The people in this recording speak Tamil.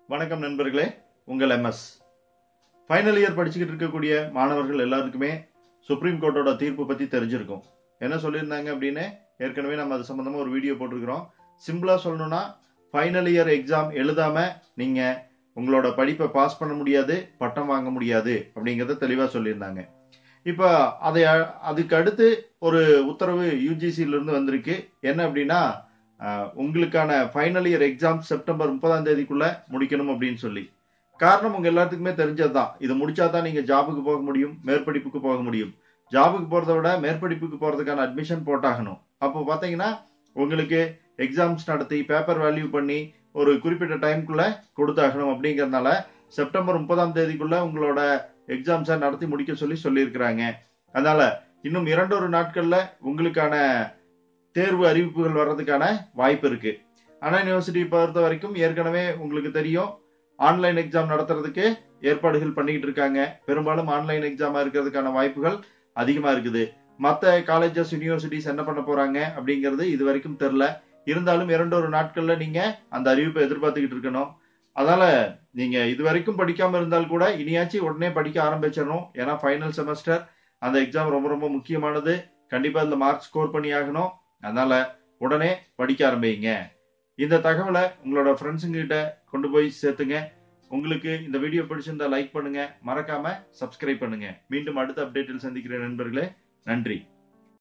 வணக்கம் நண்பர்களே உங்கள் எம்எஸ் ஃபைனல் இயர் படிச்சுக்கிட்டு இருக்கக்கூடிய மாணவர்கள் எல்லாருக்குமே சுப்ரீம் கோர்ட்டோட தீர்ப்பு பற்றி தெரிஞ்சிருக்கும் என்ன சொல்லியிருந்தாங்க அப்படின்னு ஏற்கனவே நம்ம அது சம்மந்தமாக ஒரு வீடியோ போட்டிருக்கிறோம் சிம்பிளாக சொல்லணும்னா ஃபைனல் இயர் எக்ஸாம் எழுதாமல் நீங்கள் உங்களோட படிப்பை பாஸ் பண்ண முடியாது பட்டம் வாங்க முடியாது அப்படிங்கிறத தெளிவாக சொல்லியிருந்தாங்க இப்போ அதை அ- அதுக்கு அடுத்து ஒரு உத்தரவு யூஜிசியிலிருந்து வந்திருக்கு என்ன அப்படின்னா ஆஹ், உங்களுக்கான ஃபைனல் இயர் எக்ஸாம் செப்டம்பர் முப்பதாம் தேதிக்குள்ள முடிக்கணும் அப்படின்னு சொல்லி காரணம் உங்க எல்லாத்துக்குமே தெரிஞ்சதுதான் இது முடிச்சா தான் நீங்க ஜாபுக்கு போக முடியும் மேற்படிப்புக்கு போக முடியும் ஜாபுக்கு போறதை விட மேற்படிப்புக்கு போறதுக்கான அட்மிஷன் போட்டாகணும் அப்போ பாத்தீங்கன்னா உங்களுக்கு எக்ஸாம்ஸ் நடத்தி பேப்பர் வேல்யூ பண்ணி ஒரு குறிப்பிட்ட டைம்குள்ள கொடுத்தாகணும் அப்படிங்கறதுனால செப்டம்பர் முப்பதாம் தேதிக்குள்ள உங்களோட எக்ஸாம்ஸை நடத்தி முடிக்க சொல்லி சொல்லியிருக்கிறாங்க அதனால இன்னும் இரண்டொரு நாட்கள்ல உங்களுக்கான தேர்வு அறிவிப்புகள் வர்றதுக்கான வாய்ப்பு இருக்கு அண்ணா யூனிவர்சிட்டி பொறுத்த வரைக்கும் ஏற்கனவே உங்களுக்கு தெரியும் ஆன்லைன் எக்ஸாம் நடத்துறதுக்கு ஏற்பாடுகள் பண்ணிக்கிட்டு இருக்காங்க பெரும்பாலும் ஆன்லைன் எக்ஸாமா இருக்கிறதுக்கான வாய்ப்புகள் அதிகமா இருக்குது மற்ற காலேஜஸ் யூனிவர்சிட்டிஸ் என்ன பண்ண போறாங்க அப்படிங்கிறது இது வரைக்கும் தெரில இருந்தாலும் இரண்டொரு நாட்கள்ல நீங்க அந்த அறிவிப்பை எதிர்பார்த்துக்கிட்டு இருக்கணும் அதனால நீங்க இது வரைக்கும் படிக்காம இருந்தால் கூட இனியாச்சும் உடனே படிக்க ஆரம்பிச்சிடணும் ஏன்னா ஃபைனல் செமஸ்டர் அந்த எக்ஸாம் ரொம்ப ரொம்ப முக்கியமானது கண்டிப்பா இதுல மார்க் ஸ்கோர் பண்ணி ஆகணும் அதனால உடனே படிக்க ஆரம்பிங்க இந்த தகவலை உங்களோட ஃப்ரெண்ட்ஸுங்க கிட்ட கொண்டு போய் சேர்த்துங்க உங்களுக்கு இந்த வீடியோ பிடிச்சிருந்தா லைக் பண்ணுங்க மறக்காம சப்ஸ்கிரைப் பண்ணுங்க மீண்டும் அடுத்த அப்டேட்டில் சந்திக்கிறேன் நண்பர்களே நன்றி